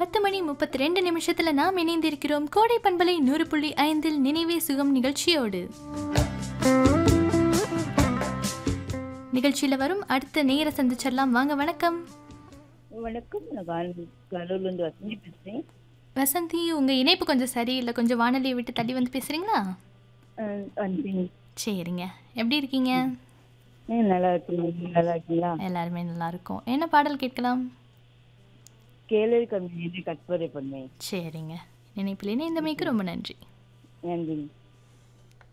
பத்து மணி முப்பத்தி ரெண்டு நிமிஷத்துல நாம் இணைந்திருக்கிறோம் கோடை பண்பலை நூறு புள்ளி ஐந்தில் நினைவே சுகம் நிகழ்ச்சியோடு நிகழ்ச்சியில வரும் அடுத்த நேர சந்திச்சிடலாம் வாங்க வணக்கம் வணக்கம் நான் கரு- கரூர்லேருந்து வசந்தி பேசுகிறேன் வசந்தி உங்க இணைப்பு கொஞ்சம் சரியில்லை கொஞ்சம் வானொலியை விட்டு தள்ளி வந்து பேசுறீங்களா வந்து சரிங்க எப்படி இருக்கீங்க நல்லா இருக்கீங்க நீங்க நல்லா இருக்கீங்களா எல்லாருமே நல்லா இருக்கும் என்ன பாடல் கேட்கலாம் கேளரி கம்பெனியில் கட்பரை பண்ணேன் சரிங்க நினைப்பில் இணைந்தமைக்கு ரொம்ப நன்றி நன்றிங்க